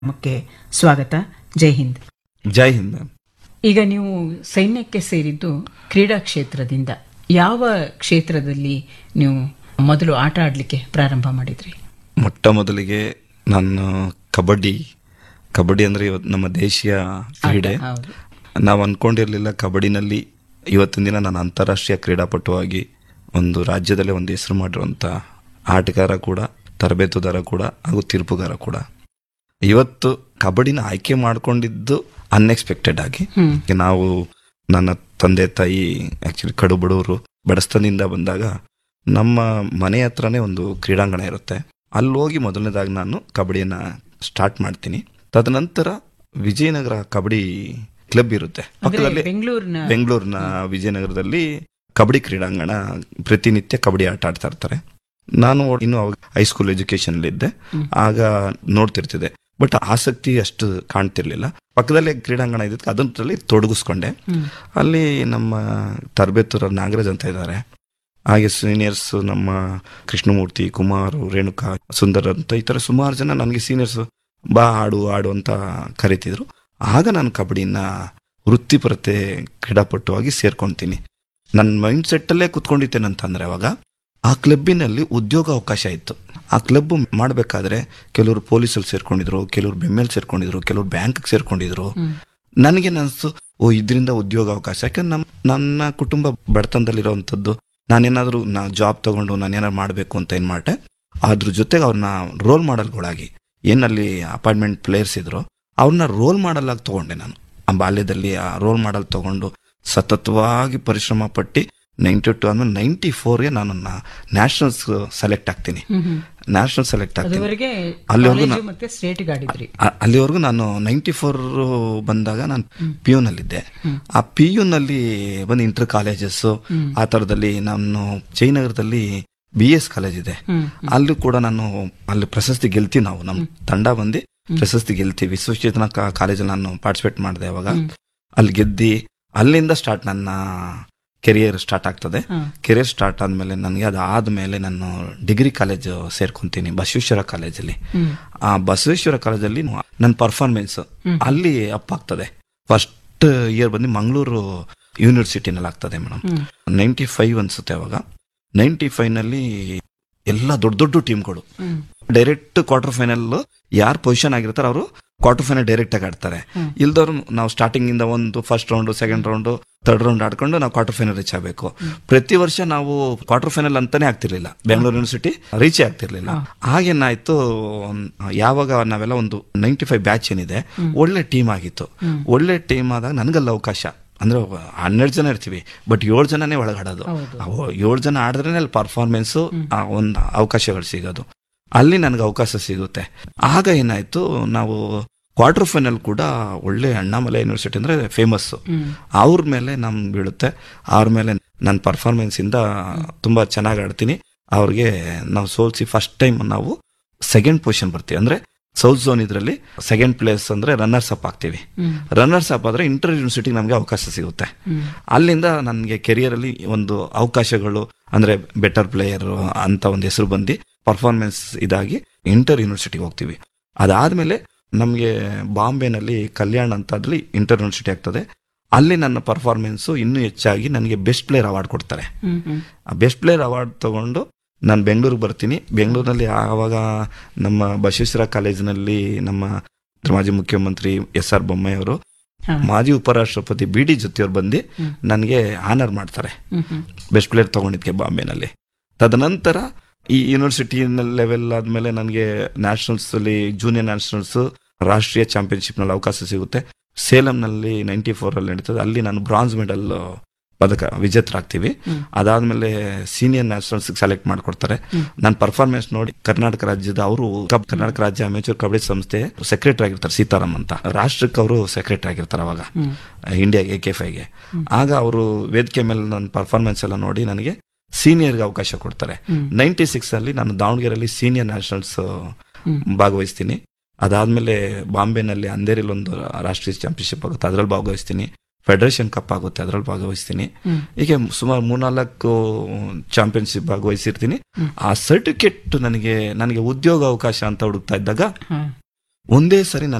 ಕಾರ್ಯಕ್ರಮಕ್ಕೆ ಸ್ವಾಗತ ಜೈ ಹಿಂದ್ ಜೈ ಹಿಂದ್ ಮ್ಯಾಮ್ ಈಗ ನೀವು ಸೈನ್ಯಕ್ಕೆ ಸೇರಿದ್ದು ಕ್ರೀಡಾ ಕ್ಷೇತ್ರದಿಂದ ಯಾವ ಕ್ಷೇತ್ರದಲ್ಲಿ ನೀವು ಮೊದಲು ಆಟ ಆಡಲಿಕ್ಕೆ ಪ್ರಾರಂಭ ಮಾಡಿದ್ರಿ ಮೊಟ್ಟ ಮೊದಲಿಗೆ ನಾನು ಕಬಡ್ಡಿ ಕಬಡ್ಡಿ ಅಂದ್ರೆ ಇವತ್ತು ನಮ್ಮ ದೇಶೀಯ ಕ್ರೀಡೆ ಹೌದು ನಾವು ಅನ್ಕೊಂಡಿರ್ಲಿಲ್ಲ ಕಬಡ್ಡಿನಲ್ಲಿ ಇವತ್ತಿನ ದಿನ ನಾನು ಅಂತಾರಾಷ್ಟ್ರೀಯ ಕ್ರೀಡಾಪಟುವಾಗಿ ಒಂದು ರಾಜ್ಯದಲ್ಲೇ ಒಂದು ಹೆಸರು ಮಾಡಿರುವಂತ ಆಟಗಾರ ಕೂಡ ತರಬೇತುದಾರ ಕೂಡ ಹಾಗೂ ತೀರ್ಪುಗಾರ ಕೂಡ ಇವತ್ತು ಕಬಡ್ಡಿನ ಆಯ್ಕೆ ಮಾಡ್ಕೊಂಡಿದ್ದು ಅನ್ಎಕ್ಸ್ಪೆಕ್ಟೆಡ್ ಆಗಿ ಹ್ಮ್. ನಾವು ನನ್ನ ತಂದೆ ತಾಯಿ ಆಕ್ಚುಲಿ ಕಡು ಬಡವರು ಬಡಸ್ತನದಿಂದ ಬಂದಾಗ ನಮ್ಮ ಮನೆ ಹತ್ರನೇ ಒಂದು ಕ್ರೀಡಾಂಗಣ ಇರುತ್ತೆ ಅಲ್ಲಿ ಹೋಗಿ ಮೊದಲನೇದಾಗಿ ನಾನು ಕಬಡ್ಡಿಯನ್ನ ಸ್ಟಾರ್ಟ್ ಮಾಡ್ತೀನಿ ತದನಂತರ ವಿಜಯನಗರ ಕಬಡ್ಡಿ ಕ್ಲಬ್ ಇರುತ್ತೆ ಅಂದ್ರೆ ಪಕ್ಕದಲ್ಲಿ ಬೆಂಗಳೂರಿನ ಬೆಂಗಳೂರಿನ ವಿಜಯನಗರದಲ್ಲಿ ಕಬಡ್ಡಿ ಕ್ರೀಡಾಂಗಣ ಪ್ರತಿನಿತ್ಯ ಕಬಡ್ಡಿ ಆಟ ಆಡ್ತಾ ಇರ್ತಾರೆ ನಾನು ಇನ್ನು ಅವಾಗ ಹೈಸ್ಕೂಲ್ ಎಜುಕೇಶನ್ ಇದ್ದೆ ಆಗ ನೋಡ್ತಿರ್ತಿದ್ದೆ ಬಟ್ ಆಸಕ್ತಿ ಅಷ್ಟು ಕಾಣ್ತಿರ್ಲಿಲ್ಲ ಪಕ್ಕದಲ್ಲೇ ಕ್ರೀಡಾಂಗಣ ಇದ್ದಕ್ಕೆ ಅದರಲ್ಲಿ ತೊಡಗಿಸ್ಕೊಂಡೆ ಹ್ಮ್. ಅಲ್ಲಿ ನಮ್ಮ ತರಬೇತುರ ನಾಗರಾಜ್ ಅಂತ ಇದ್ದಾರೆ ಹಾಗೆ ಸೀನಿಯರ್ಸ್ ನಮ್ಮ ಕೃಷ್ಣಮೂರ್ತಿ ಕುಮಾರ್ ರೇಣುಕಾ ಸುಂದರ್ ಅಂತ ಈ ತರ ಸುಮಾರು ಜನ ನನಗೆ ಸೀನಿಯರ್ಸ್ ಬಾ ಆಡು ಆಡು ಅಂತ ಕರಿತಿದ್ರು ಆಗ ನಾನು ಕಬಡ್ಡಿನ ವೃತ್ತಿಪರತೆ ಕ್ರೀಡಾಪಟುವಾಗಿ ಸೇರ್ಕೊಂತೀನಿ ನನ್ನ ಮೈಂಡ್ ಸೆಟ್ ಅಲ್ಲೇ ಕುತ್ಕೊಂಡಿದ್ದೇನಂತಂದ್ರೆ ಅವಾಗ ಆ ಕ್ಲಬ್ಬಿನಲ್ಲಿ ಉದ್ಯೋಗ ಅವಕಾಶ ಇತ್ತು ಆ ಕ್ಲಬ್ ಮಾಡಬೇಕಾದ್ರೆ ಕೆಲವರು ಪೊಲೀಸಲ್ಲಿ ಸೇರ್ಕೊಂಡಿದ್ರು ಕೆಲವರು ಬೆಮ್ಮೆಲ್ ಸೇರ್ಕೊಂಡಿದ್ರು ಕೆಲವರು ಬ್ಯಾಂಕ್ ಸೇರ್ಕೊಂಡಿದ್ರು ಹ್ಮ್. ನನಗೆ ಅನಿಸ್ತು ಓ ಇದರಿಂದ ಉದ್ಯೋಗ ಅವಕಾಶ ಯಾಕಂದ್ರೆ ನಮ್ ನನ್ನ ಕುಟುಂಬ ಬಡತನದಲ್ಲಿರುವಂಥದ್ದು ನಾನೇನಾದ್ರೂ ನಾ ಜಾಬ್ ತಗೊಂಡು ನಾನೇನಾದ್ರು ಮಾಡಬೇಕು ಅಂತ ಏನ್ ಮಾಡ್ದೆ ಅದ್ರ ಜೊತೆಗೆ ಅವ್ರನ್ನ ರೋಲ್ ಮಾಡಲ್ಗಳಾಗಿ ಏನಲ್ಲಿ ಅಪಾಯಿಂಟ್ಮೆಂಟ್ ಪ್ಲೇಯರ್ಸ್ ಇದ್ರು ಅವ್ರನ್ನ ರೋಲ್ ಮಾಡಲ್ ಆಗಿ ತಗೊಂಡೆ ನಾನು ಆ ಬಾಲ್ಯದಲ್ಲಿ ಆ ರೋಲ್ ಮಾಡಲ್ ತಗೊಂಡು ಸತತವಾಗಿ ಪರಿಶ್ರಮ ಪಟ್ಟು ನೈಂಟಿ ಟು ಆದ್ಮೇಲೆ ನೈಂಟಿ ಫೋರ್ಗೆ ನಾನು ನ್ಯಾಷನಲ್ಸ್ ಸೆಲೆಕ್ಟ್ ಆಗ್ತೀನಿ ಹ್ಮ್, ಹ್ಮ್. ನ್ಯಾಷನಲ್ ಸೆಲೆಕ್ಟ್ ಆಗ್ತೀನಿ ಅದುವರೆಗೆ ಅಲ್ಲಿವರೆಗೂ ಕಾಲೇಜು ಮತ್ತೆ ಸ್ಟೇಟ್ ಆಡಿದ್ರಿ ಅ- ಅಲ್ಲಿವರೆಗೂ ನಾನು ನೈಂಟಿ ಫೋರ್ ಬಂದಾಗ ನಾನು ಪಿ ನಲ್ಲಿ ಆ ಪಿ ನಲ್ಲಿ ಬಂದು ಇಂಟರ್ ಕಾಲೇಜಸ್ ಆ ತರದಲ್ಲಿ ನಾನು ಜಯನಗರದಲ್ಲಿ ಬಿ ಎಸ್ ಕಾಲೇಜ್ ಇದೆ ಹ್ಮ್. ಅಲ್ಲೂ ಕೂಡ ನಾನು ಅಲ್ಲಿ ಪ್ರಶಸ್ತಿ ಗೆಲ್ತೀವಿ ನಾವು ನಮ್ಮ ತಂಡ ಬಂದು ಪ್ರಶಸ್ತಿ ಗೆಲ್ತೀವಿ ವಿಶ್ವಚೇತನ ಕಾಲೇಜಲ್ಲಿ ನಾನು ಪಾರ್ಟಿಸಿಪೇಟ್ ಮಾಡಿದೆ ಅವಾಗ ಅಲ್ಲಿ ಗೆದ್ದಿ ಅಲ್ಲಿಂದ ಸ್ಟಾರ್ಟ್ ನನ್ನ ಕೆರಿಯರ್ ಸ್ಟಾರ್ಟ್ ಆಗ್ತದೆ ಹ್ಮ್. ಕೆರಿಯರ್ ಸ್ಟಾರ್ಟ್ ಆದ್ಮೇಲೆ ನನಗೆ ಅದಾದ್ಮೇಲೆ ನಾನು ಡಿಗ್ರಿ ಕಾಲೇಜ್ ಸೇರ್ಕೊಂತೀನಿ ಬಸವೇಶ್ವರ ಕಾಲೇಜಲ್ಲಿ ಹ್ಮ್. ಆ ಬಸವೇಶ್ವರ ಕಾಲೇಜಲ್ಲಿ ನನ್ನ ಪರ್ಫಾರ್ಮೆನ್ಸ್ ಅಲ್ಲಿ ಅಪ್ ಆಗ್ತದೆ ಫಸ್ಟ್ ಇಯರ್ ಬಂದು ಮಂಗಳೂರು ಯೂನಿವರ್ಸಿಟಿನಲ್ಲಿ ಆಗ್ತದೆ ಮೇಡಮ್ ಹ್ಮ್. ನೈಂಟಿ ಫೈವ್ ಅನ್ಸುತ್ತೆ ಅವಾಗ ನೈಂಟಿ ಫೈವ್ ನಲ್ಲಿ ಎಲ್ಲ ದೊಡ್ಡ ದೊಡ್ಡ ಟೀಮ್ಗಳು ಹ್ಮ್. ಡೈರೆಕ್ಟ್ ಕ್ವಾರ್ಟರ್ ಫೈನಲ್ ಯಾರು ಪೊಸಿಷನ್ ಆಗಿರ್ತಾರೆ ಅವರು ಕ್ವಾರ್ಟರ್ ಫೈನಲ್ ಡೈರೆಕ್ಟ್ ಆಗಿ ಆಡ್ತಾರೆ ಇಲ್ದವ್ರು ನಾವು ಸ್ಟಾರ್ಟಿಂಗ್ ಇಂದ ಒಂದು first round second round third round ಆಡ್ಕೊಂಡು ನಾವು ಕ್ವಾರ್ಟರ್ ಫೈನಲ್ ರೀಚ್ ಆಗಬೇಕು ಪ್ರತಿ ವರ್ಷ ನಾವು ಕ್ವಾರ್ಟರ್ ಫೈನಲ್ ಅಂತಾನೆ ಆಗ್ತಿರ್ಲಿಲ್ಲ ಬೆಂಗಳೂರು ಯೂನಿವರ್ಸಿಟಿ ರೀಚ್ ಆಗ್ತಿರ್ಲಿಲ್ಲ ಆಗೇನಾಯ್ತು ಯಾವಾಗ ನಾವೆಲ್ಲ ಒಂದು ನೈಂಟಿ ಫೈವ್ ಬ್ಯಾಚ್ ಏನಿದೆ ಒಳ್ಳೆ ಟೀಮ್ ಆಗಿತ್ತು ಒಳ್ಳೆ ಟೀಮ್ ಆದಾಗ ನನಗಲ್ಲ ಅವಕಾಶ ಅಂದ್ರೆ ಹನ್ನೆರಡು ಜನ ಇರ್ತೀವಿ ಬಟ್ ಏಳು ಜನನೇ ಒಳಗಾಡೋದು ಹೌದು. ಏಳು ಜನ ಆಡಿದ್ರೆ ಅಲ್ಲಿ ಪರ್ಫಾರ್ಮೆನ್ಸ್ ಒಂದು ಅವಕಾಶಗಳು ಸಿಗೋದು ಅಲ್ಲಿ ನನಗೆ ಅವಕಾಶ ಸಿಗುತ್ತೆ ಆಗ ಏನಾಯ್ತು ನಾವು ಕ್ವಾರ್ಟರ್ ಫೈನಲ್ ಕೂಡ ಒಳ್ಳೆ ಅಣ್ಣಾಮಲೈ ಯೂನಿವರ್ಸಿಟಿ ಅಂದ್ರೆ ಫೇಮಸ್ ಅವ್ರ ಮೇಲೆ ನಮ್ ಬೀಳುತ್ತೆ ಅವ್ರ ಮೇಲೆ ನನ್ನ ಪರ್ಫಾರ್ಮೆನ್ಸ್ ಇಂದ ತುಂಬಾ ಚೆನ್ನಾಗಿ ಆಡ್ತೀನಿ ಅವ್ರಿಗೆ ನಾವು ಸೋಲ್ಸಿ ಫಸ್ಟ್ ಟೈಮ್ ನಾವು ಸೆಕೆಂಡ್ ಪೊಸಿಷನ್ ಬರ್ತೀವಿ ಅಂದ್ರೆ ಸೌತ್ ಝೋನ್ ಇದರಲ್ಲಿ ಸೆಕೆಂಡ್ ಪ್ಲೇಸ್ ಅಂದ್ರೆ ರನ್ನರ್ಸ್ ಅಪ್ ಆಗ್ತೀವಿ ಹ್ಮ್. ರನ್ನರ್ಸ್ ಅಪ್ ಆದ್ರೆ ಇಂಟರ್ ಯೂನಿವರ್ಸಿಟಿಗೆ ನಮಗೆ ಅವಕಾಶ ಸಿಗುತ್ತೆ ಅಲ್ಲಿಂದ ನನಗೆ ಕೆರಿಯರ್ ಅಲ್ಲಿ ಒಂದು ಅವಕಾಶಗಳು ಅಂದ್ರೆ ಬೆಟರ್ ಪ್ಲೇಯರ್ ಅಂತ ಒಂದು ಹೆಸರು ಬಂದು ಪರ್ಫಾರ್ಮೆನ್ಸ್ ಇದಾಗಿ ಇಂಟರ್ ಯೂನಿವರ್ಸಿಟಿಗೆ ಹೋಗ್ತೀವಿ ಅದಾದ್ಮೇಲೆ ನಮಗೆ ಬಾಂಬೆನಲ್ಲಿ ಕಲ್ಯಾಣ್ ಅಂತ ಅದ್ರಲ್ಲಿ ಇಂಟರ್ ಯೂನಿವರ್ಸಿಟಿ ಆಗ್ತದೆ ಅಲ್ಲಿ ನನ್ನ ಪರ್ಫಾರ್ಮೆನ್ಸ್ ಇನ್ನೂ ಹೆಚ್ಚಾಗಿ ನನಗೆ ಬೆಸ್ಟ್ ಪ್ಲೇಯರ್ ಅವಾರ್ಡ್ ಕೊಡ್ತಾರೆ ಹ್ಮ್, ಹ್ಮ್. ಆ ಬೆಸ್ಟ್ ಪ್ಲೇಯರ್ ಅವಾರ್ಡ್ ತಗೊಂಡು ನಾನು ಬೆಂಗಳೂರಿಗೆ ಬರ್ತೀನಿ ಬೆಂಗಳೂರಿನಲ್ಲಿ ಆವಾಗ ನಮ್ಮ ಬಸವೇಶ್ವರ ಕಾಲೇಜಿನಲ್ಲಿ ನಮ್ಮ ಮಾಜಿ ಮುಖ್ಯಮಂತ್ರಿ ಎಸ್ ಆರ್ ಬೊಮ್ಮಾಯಿ ಅವರು ಹಾ. ಮಾಜಿ ಉಪರಾಷ್ಟ್ರಪತಿ ಬಿ ಡಿ ಜೊತೆಯವ್ರು ಬಂದು ನನಗೆ ಆನರ್ ಮಾಡ್ತಾರೆ ಹ್ಮ್, ಹ್ಮ್. ಬೆಸ್ಟ್ ಪ್ಲೇಯರ್ ತಗೊಂಡಿದ್ಕೆ ಬಾಂಬೆನಲ್ಲಿ ತದನಂತರ ಈ ಯೂನಿವರ್ಸಿಟಿ ಲೆವೆಲ್ ಆದ್ಮೇಲೆ ನನಗೆ ನ್ಯಾಷನಲ್ಸ್ ಅಲ್ಲಿ ಜೂನಿಯರ್ ನ್ಯಾಷನಲ್ಸ್ ರಾಷ್ಟ್ರೀಯ ಚಾಂಪಿಯನ್ಶಿಪ್ ನಲ್ಲಿ ಅವಕಾಶ ಸಿಗುತ್ತೆ ಸೇಲಂನಲ್ಲಿ ನೈಂಟಿ ಫೋರ್ ಅಲ್ಲಿ ನಡೀತದೆ ಅಲ್ಲಿ ನಾನು ಬ್ರಾನ್ಸ್ ಮೆಡಲ್ ಪದಕ ವಿಜೇತರಾಗ್ತೀವಿ ಅದಾದ್ಮೇಲೆ ಸೀನಿಯರ್ ನ್ಯಾಷನಲ್ಸ್ ಸೆಲೆಕ್ಟ್ ಮಾಡ್ಕೊಡ್ತಾರೆ ನನ್ನ ಪರ್ಫಾರ್ಮೆನ್ಸ್ ನೋಡಿ ಕರ್ನಾಟಕ ರಾಜ್ಯದ ಅವರು ಕರ್ನಾಟಕ ರಾಜ್ಯ ಅಮೇಚೂರ್ ಕಬಡ್ಡಿ ಸಂಸ್ಥೆ ಸೆಕ್ರೆಟರಿ ಆಗಿರ್ತಾರೆ ಸೀತಾರಾಮ್ ಅಂತ ರಾಷ್ಟ್ರಕ್ಕೆ ಅವರು ಸೆಕ್ರೆಟರಿ ಆಗಿರ್ತಾರೆ ಅವಾಗ ಇಂಡಿಯಾ ಎ ಕೆ ಫೈಗೆ ಆಗ ಅವರು ವೇದಿಕೆ ಮೇಲೆ ನನ್ನ ಪರ್ಫಾರ್ಮೆನ್ಸ್ ಎಲ್ಲ ನೋಡಿ ನನಗೆ ಸೀನಿಯರ್ಗೆ ಅವಕಾಶ ಕೊಡ್ತಾರೆ ನೈಂಟಿ ಸಿಕ್ಸ್ ಅಲ್ಲಿ ನಾನು ದಾವಣಗೆರೆಯಲ್ಲಿ ಸೀನಿಯರ್ ನ್ಯಾಷನಲ್ಸ್ ಭಾಗವಹಿಸ್ತೀನಿ ಅದಾದ್ಮೇಲೆ ಬಾಂಬೆನಲ್ಲಿ ಅಂಧೇರಿಲಿ ಒಂದು ರಾಷ್ಟ್ರೀಯ ಚಾಂಪಿಯನ್ಶಿಪ್ ಆಗುತ್ತೆ ಅದ್ರಲ್ಲಿ ಭಾಗವಹಿಸ್ತೀನಿ ಫೆಡರೇಷನ್ ಕಪ್ ಆಗುತ್ತೆ ಅದ್ರಲ್ಲಿ ಭಾಗವಹಿಸ್ತೀನಿ ಹೀಗೆ ಸುಮಾರು ಮೂರ್ನಾಲ್ಕು ಚಾಂಪಿಯನ್ಶಿಪ್ ಭಾಗವಹಿಸಿರ್ತೀನಿ ಆ ಸರ್ಟಿಫಿಕೇಟ್ ನನಗೆ ನನಗೆ ಉದ್ಯೋಗ ಅವಕಾಶ ಅಂತ ಹುಡುಕ್ತಾ ಇದ್ದಾಗ ಹಾ. ಒಂದೇ ಸರಿ